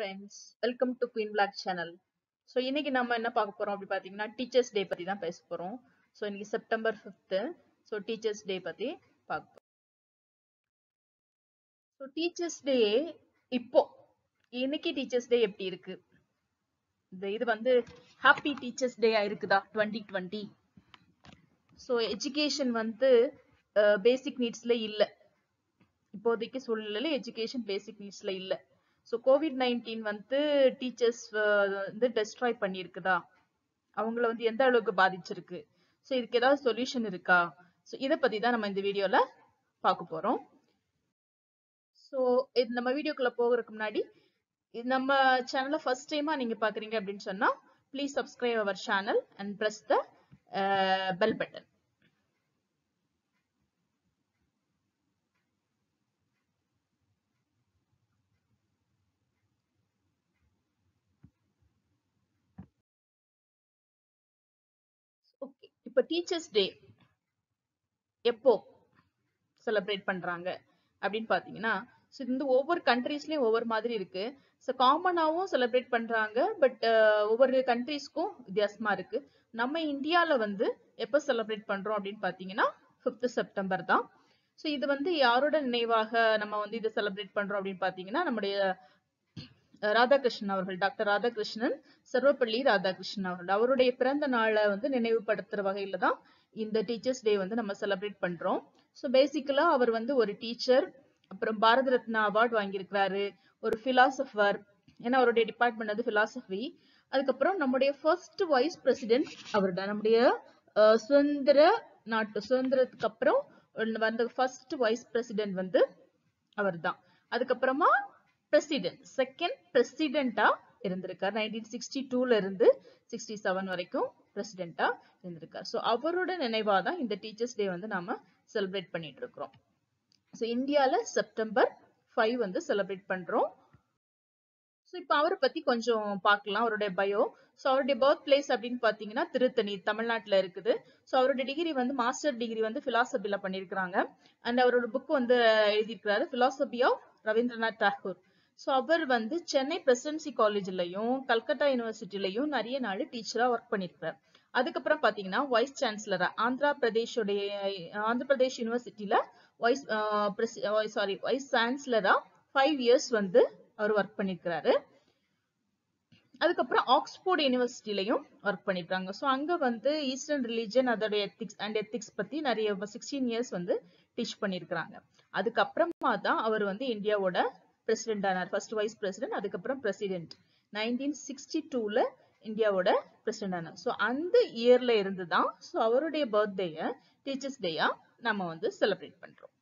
friends welcome to queen black channel so இன்னைக்கு நம்ம என்ன பார்க்க போறோம் அப்படி பார்த்தீங்கன்னா டீச்சர்ஸ் டே பத்தி தான் பேச போறோம் ஸோ இன்னைக்கு September fifth so teachers day பத்தி பார்க்க போறோம் ஸோ டீச்சர்ஸ் டே இப்போ இன்னைக்கு டீச்சர்ஸ் டே எப்படி இருக்கு இந்த இது வந்து ஹாப்பி டீச்சர்ஸ் டே இருக்குதா டுவெண்ட்டி டுவெண்ட்டி ஸோ எஜுகேஷன் வந்து பேசிக் நீட்ஸ்ல இல்லை இப்போதைக்கு சூழ்நிலையில எஜுகேஷன் பேசிக் நீட்ஸ்ல இல்லை ஸோ கோவிட் நைன்டீன் வந்து டீச்சர்ஸ் வந்து டெஸ்ட்ராய் பண்ணியிருக்குதா அவங்கள வந்து எந்த அளவுக்கு பாதிச்சிருக்கு ஸோ இதுக்கு ஏதாவது சொல்யூஷன் இருக்கா ஸோ இதை பத்தி தான் நம்ம இந்த வீடியோல பார்க்க போறோம் ஸோ இது நம்ம வீடியோக்குள்ள போகிறதுக்கு முன்னாடி இது நம்ம சேனலை ஃபர்ஸ்ட் டைமா நீங்க பாக்குறீங்க அப்படின்னு சொன்னா please subscribe our channel and press the bell button okay இப்போ டீச்சர்ஸ் டே எப்போ செலிப்ரேட் பண்றாங்க அப்படின்னு பாத்தீங்கன்னா ஸோ இது வந்து ஒவ்வொரு கண்ட்ரீஸ்லயும் ஒவ்வொரு மாதிரி இருக்கு ஸோ காமனாவும் செலிப்ரேட் பண்றாங்க பட் ஒவ்வொரு கண்ட்ரீஸ்க்கும் வித்தியாசமா இருக்கு நம்ம இந்தியால வந்து எப்போ செலிப்ரேட் பண்றோம் அப்படின்னு பாத்தீங்கன்னா ஃபிஃப்த் செப்டம்பர் தான் ஸோ இது வந்து யாரோட நினைவாக நம்ம வந்து இதை செலிப்ரேட் பண்றோம் அப்படின்னு பாத்தீங்கன்னா நம்முடைய ராதாகிருஷ்ணன் அவர்கள் டாக்டர் ராதாகிருஷ்ணன் சர்வப்பள்ளி ராதாகிருஷ்ணன் அவர்கள் அவருடைய பிறந்த நாளை வந்து நினைவுபடுத்துற வகையில தான் இந்த டீச்சர்ஸ் டே வந்து நம்ம செலிப்ரேட் பண்றோம் ஸோ பேசிக்கலா அவர் வந்து ஒரு டீச்சர் அப்புறம் பாரத ரத்னா அவார்ட் வாங்கியிருக்கிறாரு ஒரு பிலாசபர் ஏன்னா அவருடைய டிபார்ட்மெண்ட் வந்து பிலாசபி அதுக்கப்புறம் நம்முடைய ஃபர்ஸ்ட் வைஸ் பிரசிடென்ட் அவர் தான் நம்முடைய சுதந்திர நாட்டு சுதந்திரத்துக்கு அப்புறம் வந்த ஃபர்ஸ்ட் வைஸ் பிரசிடென்ட் வந்து அவர் தான் அதுக்கப்புறமா பிரசிடென்ட் செகண்ட் பிரசிடென்டா இருந்திருக்கார் நைன்டீன் சிக்ஸ்டி டூல இருந்து சிக்ஸ்டி செவன் வரைக்கும் பிரசிடென்டா இருந்திருக்கார் ஸோ அவரோட நினைவா தான் இந்த டீச்சர்ஸ் டே வந்து நாம செலிப்ரேட் பண்ணிட்டு இருக்கிறோம் ஸோ இந்தியால செப்டம்பர் ஃபைவ் வந்து செலிப்ரேட் பண்றோம் ஸோ இப்போ அவரை பத்தி கொஞ்சம் பார்க்கலாம் அவருடைய பயோ ஸோ அவருடைய பர்த் பிளேஸ் அப்படின்னு பார்த்தீங்கன்னா திருத்தணி தமிழ்நாட்டில் இருக்குது ஸோ அவருடைய டிகிரி வந்து மாஸ்டர் டிகிரி வந்து பிலாசபில பண்ணியிருக்கிறாங்க அண்ட் அவரோட புக் வந்து எழுதியிருக்கிறாரு philosophy of Rabindranath Tagore so அவர் வந்து சென்னை பிரசிடென்சி காலேஜ்லயும் கல்கத்தா யூனிவர்சிட்டிலையும் நிறைய நாள் டீச்சரா ஒர்க் பண்ணியிருக்கிறார் அதுக்கப்புறம் பாத்தீங்கன்னா வைஸ் சான்சலரா ஆந்திரா பிரதேஷோடைய ஆந்திர பிரதேஷ் யூனிவர்சிட்டியில வைஸ் சாரி வைஸ் சான்சலரா ஃபைவ் இயர்ஸ் வந்து அவர் ஒர்க் பண்ணிருக்கிறாரு அதுக்கப்புறம் ஆக்ஸ்போர்ட் யூனிவர்சிட்டிலையும் ஒர்க் பண்ணிருக்காங்க ஸோ அங்க வந்து ஈஸ்டர்ன் ரிலீஜன் அதோட எத்திக்ஸ் அண்ட் எத்திக்ஸ் பத்தி நிறைய சிக்ஸ்டீன் இயர்ஸ் வந்து டீச் பண்ணிருக்கிறாங்க அதுக்கப்புறமா தான் அவர் வந்து இந்தியாவோட பிரசிடென்ட் ஆனார் ஃபர்ஸ்ட் வைஸ் பிரசிடென்ட் அதுக்கப்புறம் பிரசிடென்ட் நைன்டீன் சிக்ஸ்டி டூல இந்தியாவோட பிரசிடென்ட் ஆனார் ஸோ அந்த இயர்ல இருந்து தான் ஸோ அவருடைய பர்த்டேய டீச்சர்ஸ் டேயா நம்ம வந்து செலிப்ரேட் பண்றோம்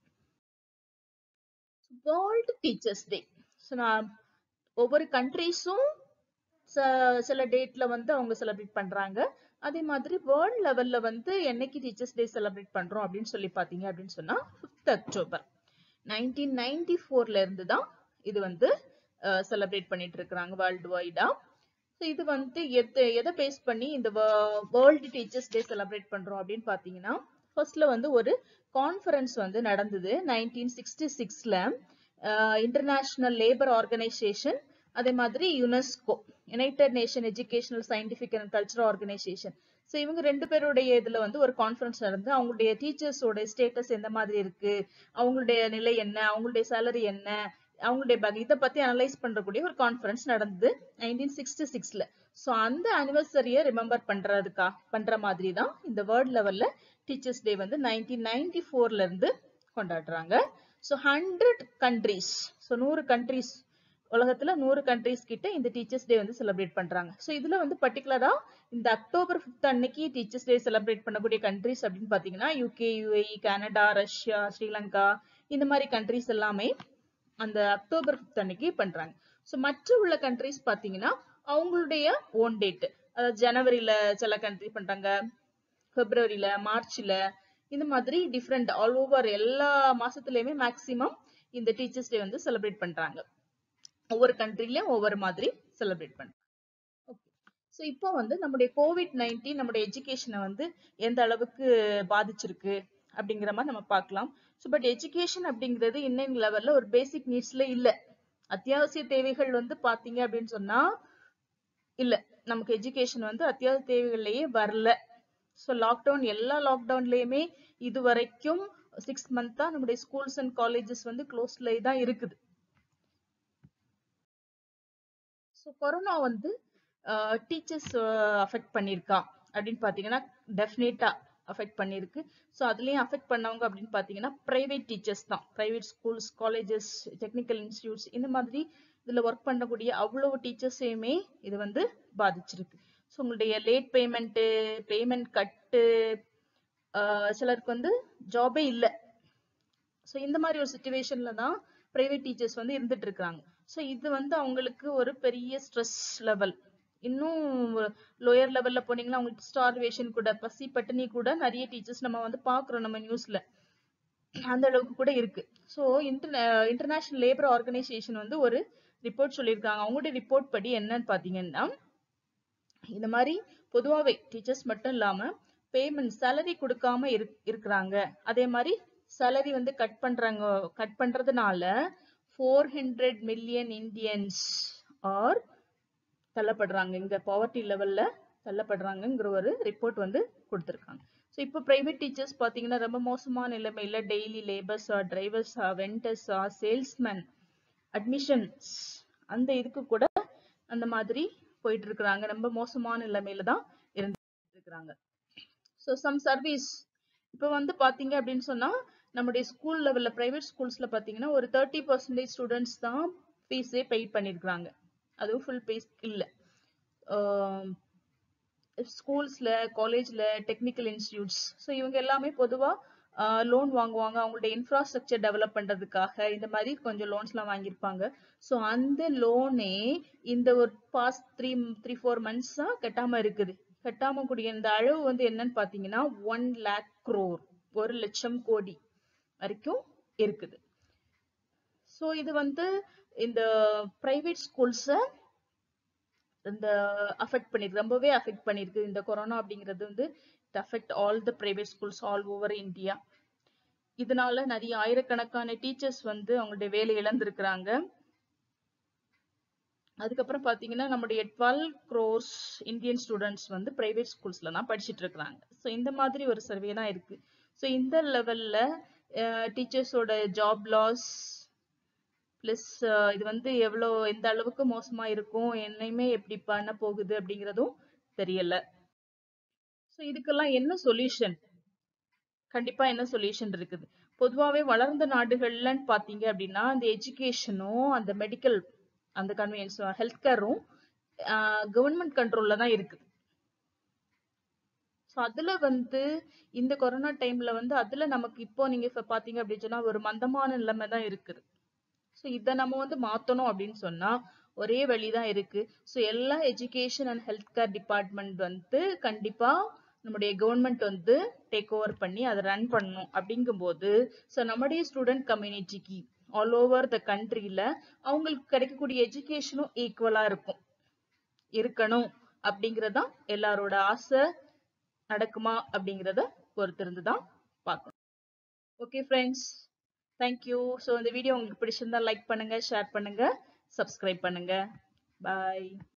வேர்ல்டு டீச்சர்ஸ் டே ஸோ நான் ஒவ்வொரு கண்ட்ரீஸும் சில டேட்ல வந்து அவங்க செலிப்ரேட் பண்றாங்க அதே மாதிரி வேர்ல்ட் லெவல்ல வந்து என்னைக்கு டீச்சர்ஸ் டே செலிப்ரேட் பண்றோம் அப்படின்னு சொல்லி பாத்தீங்க அப்படின்னு சொன்னா ஃபிஃப்த் அக்டோபர் நைன்டீன் நைன்டி ஃபோர்ல இருந்து தான் இது வந்து செலிப்ரேட் பண்ணிட்டு இருக்கிறாங்க வேர்ல்டு வைடா ஸோ இது வந்து எது எதை பேஸ் பண்ணி இந்த வேர்ல்டு டீச்சர்ஸ் டே செலிப்ரேட் பண்றோம் அப்படின்னு பாத்தீங்கன்னா ஃபர்ஸ்ட்ல வந்து ஒரு கான்ஃபரன்ஸ் வந்து நடந்தது நைன்டீன் சிக்ஸ்டி சிக்ஸ்ல இன்டர்நேஷனல் லேபர் ஆர்கனைசேஷன் அதே மாதிரி UNESCO united nation educational scientific and cultural organisation so இவங்க ரெண்டு பேருடைய இதுல வந்து ஒரு கான்ஃபரன்ஸ் நடந்து அவங்களுடைய டீச்சர்ஸோட ஸ்டேட்டஸ் எந்த மாதிரி இருக்கு அவங்களுடைய நிலை என்ன அவங்களுடைய சேலரி என்ன அவங்களுடைய பக் இதை பத்தி அனலைஸ் பண்றக்கூடிய ஒரு கான்ஃபரன்ஸ் நடந்தது நைன்டீன் சிக்ஸ்டி சிக்ஸ்ல ஸோ அந்த அனிவர்சரியை ரிமெம்பர் பண்றதுக்கா பண்ற மாதிரி தான் இந்த வேர்ல்ட் லெவல்ல டீச்சர்ஸ் டே வந்து நைன்டீன் நைன்டி ஃபோர்ல இருந்து கொண்டாடுறாங்க ஸோ ஹண்ட்ரட் கண்ட்ரிஸ் ஸோ நூறு கண்ட்ரிஸ் உலகத்துல நூறு கண்ட்ரிஸ் கிட்ட இந்த டீச்சர்ஸ் டே வந்து செலிப்ரேட் பண்றாங்க ஸோ இதுல வந்து பர்டிகுலரா இந்த அக்டோபர் ஃபிஃப்த் அன்னைக்கு டீச்சர்ஸ் டே செலிப்ரேட் பண்ணக்கூடிய கண்ட்ரிஸ் அப்படின்னு பாத்தீங்கன்னா UK UAE Canada Russia Sri Lanka இந்த மாதிரி கண்ட்ரிஸ் எல்லாமே அந்த அக்டோபர் ஃபிஃப்த் அன்னைக்கு பண்றாங்க ஸோ மற்ற உள்ள கண்ட்ரிஸ் பாத்தீங்கன்னா அவங்களுடைய ஓன் டேட் அதாவது ஜனவரியில சில கண்ட்ரி பண்றாங்க பிப்ரவரியில மார்ச்ல இந்த மாதிரி டிஃப்ரெண்ட் ஆல் ஓவர் எல்லா மாசத்துலயுமே மேக்சிமம் இந்த டீச்சர்ஸ் டே வந்து செலிப்ரேட் பண்றாங்க ஒவ்வொரு கண்ட்ரிலயும் ஒவ்வொரு மாதிரி செலிப்ரேட் பண்றாங்க ஓகே ஸோ இப்போ வந்து நம்முடைய கோவிட் நைன்டீன் நம்முடைய எஜுகேஷனை வந்து எந்த அளவுக்கு பாதிச்சிருக்கு அப்படிங்கிற மாதிரி நம்ம பார்க்கலாம் ஸோ பட் எஜுகேஷன் அப்படிங்கிறது இன்னைக்கு லெவல்ல ஒரு பேசிக் நீட்ஸ்ல இல்லை அத்தியாவசிய தேவைகள் வந்து பாத்தீங்க அப்படின்னு சொன்னா இல்ல நமக்கு எஜுகேஷன் வந்து அத்தியாவசிய தேவைகள்லயே வரல ஸோ லாக்டவுன் எல்லா லாக்டவுன்லயுமே இது வரைக்கும் சிக்ஸ் மந்த்தா நம்முடைய ஸ்கூல்ஸ் அண்ட் காலேஜஸ் வந்து க்ளோஸ்ட்லேயே தான் இருக்குது ஸோ கொரோனா வந்து டீச்சர்ஸ் அஃபெக்ட் பண்ணியிருக்கா அப்படின்னு பார்த்தீங்கன்னா டெஃபினேட்டா அஃபெக்ட் பண்ணியிருக்கு ஸோ அதுலேயும் அஃபெக்ட் பண்ணவங்க அப்படின்னு பார்த்தீங்கன்னா ப்ரைவேட் டீச்சர்ஸ் தான் private schools colleges technical institutes இந்த மாதிரி இதில் ஒர்க் பண்ணக்கூடிய அவ்வளவு டீச்சர்ஸையுமே இது வந்து பாதிச்சிருக்கு ஸோ உங்களுடைய லேட் பேமெண்ட்டு பேமெண்ட் கட்டு சிலருக்கு வந்து ஜாபே இல்லை ஸோ இந்த மாதிரி ஒரு சுச்சுவேஷன்ல தான் ப்ரைவேட் டீச்சர்ஸ் வந்து இருந்துட்டு இருக்காங்க ஸோ இது வந்து அவங்களுக்கு ஒரு பெரிய ஸ்ட்ரெஸ் லெவல் இன்னும் லோயர் லெவல்ல போனீங்கன்னா அவங்களுக்கு ஸ்டார்வேஷன் கூட பசி பட்டினி கூட நிறைய டீச்சர்ஸ் நம்ம வந்து பாக்குறோம் நம்ம நியூஸ்ல அந்த அளவுக்கு கூட இருக்கு so inter international labour organisation வந்து ஒரு ரிப்போர்ட் சொல்லியிருக்காங்க அவங்களுடைய ரிப்போர்ட் படி என்னன்னு பாத்தீங்கன்னா இந்த மாதிரி பொதுவாகவே டீச்சர்ஸ் மட்டும் இல்லாம பேமெண்ட் சேலரி கொடுக்காம இரு இருக்கிறாங்க அதே மாதிரி சேலரி வந்து கட் பண்றாங்க கட் பண்றதுனால four hundred million Indians are தள்ளப்படுறாங்க இங்க பாவர்ட்டி லெவல்ல தள்ளப்படுறாங்கங்கிற ஒரு ரிப்போர்ட் வந்து கொடுத்துருக்காங்க ஸோ இப்போ பிரைவேட் டீச்சர்ஸ் பார்த்தீங்கன்னா ரொம்ப மோசமான நிலைமையில டெய்லி லேபர்ஸா டிரைவர்ஸா வெண்டர்ஸா சேல்ஸ்மேன் அட்மிஷன்ஸ் அந்த இதுக்கு கூட அந்த மாதிரி போயிட்டு இருக்கிறாங்க ரொம்ப மோசமான நிலைமையில தான் இருந்துட்டு இருக்கிறாங்க ஸோ சம் சர்வீஸ் இப்போ வந்து பாத்தீங்க அப்படின்னு சொன்னா நம்முடைய ஸ்கூல் லெவல்ல பிரைவேட் ஸ்கூல்ஸ்ல பாத்தீங்கன்னா ஒரு தேர்ட்டி பர்சன்டேஜ் ஸ்டூடெண்ட்ஸ் தான் ஃபீஸே பெய் பண்ணிருக்காங்க அதுவும் ஃபுல் பேஸ் இல்லை ஸ்கூல்ஸ்ல காலேஜ்ல டெக்னிக்கல் இன்ஸ்டியூட்ஸ் ஸோ இவங்க எல்லாமே பொதுவா லோன் வாங்குவாங்க அவங்களுடைய இன்ஃப்ராஸ்ட்ரக்சர் டெவலப் பண்றதுக்காக இந்த மாதிரி கொஞ்சம் லோன்ஸ்லாம் வாங்கியிருப்பாங்க ஸோ அந்த லோனே இந்த ஒரு பாஸ்ட் த்ரீ த்ரீ ஃபோர் மந்த்ஸா கட்டாம இருக்குது கட்டாம கூடிய இந்த அளவு வந்து என்னன்னு பாத்தீங்கன்னா ஒன் லேக் குரோர் ஒரு லட்சம் கோடி வரைக்கும் இருக்குது ஸோ இது வந்து இந்த பிரைவேட் ஸ்கூல்ஸை இந்த அஃபெக்ட் பண்ணிருக்கு ரொம்பவே அஃபெக்ட் பண்ணிருக்கு இந்த கொரோனா அப்படிங்கிறது வந்து it affect all the private schools all over India இதனால நிறைய ஆயிரக்கணக்கான டீச்சர்ஸ் வந்து அவங்களுடைய வேலை இழந்திருக்கிறாங்க அதுக்கப்புறம் பாத்தீங்கன்னா நம்முடைய டுவெல் க்ரோர்ஸ் இந்தியன் ஸ்டூடெண்ட்ஸ் வந்து பிரைவேட் ஸ்கூல்ஸ்ல தான் படிச்சுட்டு இருக்கிறாங்க ஸோ இந்த மாதிரி ஒரு சர்வே தான் இருக்கு ஸோ இந்த லெவல்ல டீச்சர்ஸோட ஜாப் லாஸ் பிளஸ் இது வந்து எவ்வளோ எந்த அளவுக்கு மோசமா இருக்கும் என்னையுமே எப்படி பண்ண போகுது அப்படிங்கிறதும் தெரியல ஸோ இதுக்கெல்லாம் என்ன சொல்யூஷன் கண்டிப்பா என்ன சொல்யூஷன் இருக்குது பொதுவாகவே வளர்ந்த நாடுகள்லன்னு பார்த்தீங்க அப்படின்னா அந்த எஜுகேஷனும் அந்த மெடிக்கல் அந்த கன்வீனியன்ஸ் ஹெல்த் கேரும் கவர்மெண்ட் கண்ட்ரோல்ல தான் இருக்குது ஸோ அதுல வந்து இந்த கொரோனா டைம்ல வந்து அதுல நமக்கு இப்போ நீங்க இப்ப பாத்தீங்க அப்படின்னு சொன்னா ஒரு மந்தமான நிலைமை தான் இருக்குது ஸோ இதை நம்ம வந்து மாத்தணும் அப்படின்னு சொன்னா ஒரே வழிதான் இருக்கு ஸோ எல்லா education and health care department வந்து கண்டிப்பா நம்முடைய கவர்மெண்ட் வந்து டேக் ஓவர் பண்ணி அதை ரன் பண்ணணும் அப்படிங்கும்போது ஸோ நம்முடைய ஸ்டூடெண்ட் கம்யூனிட்டிக்கு ஆல் ஓவர் த கண்ட்ரியில அவங்களுக்கு கிடைக்கக்கூடிய எஜுகேஷனும் ஈக்குவலா இருக்கும் இருக்கணும் அப்படிங்கறதான் எல்லாரோட ஆசை நடக்குமா அப்படிங்கிறத பொறுத்திருந்து தான் பார்க்கணும் ஓகே ஃப்ரெண்ட்ஸ் தேங்க்யூ ஸோ இந்த வீடியோ உங்களுக்கு பிடிச்சிருந்தா லைக் பண்ணுங்க ஷேர் பண்ணுங்க சப்ஸ்கிரைப் பண்ணுங்க பாய்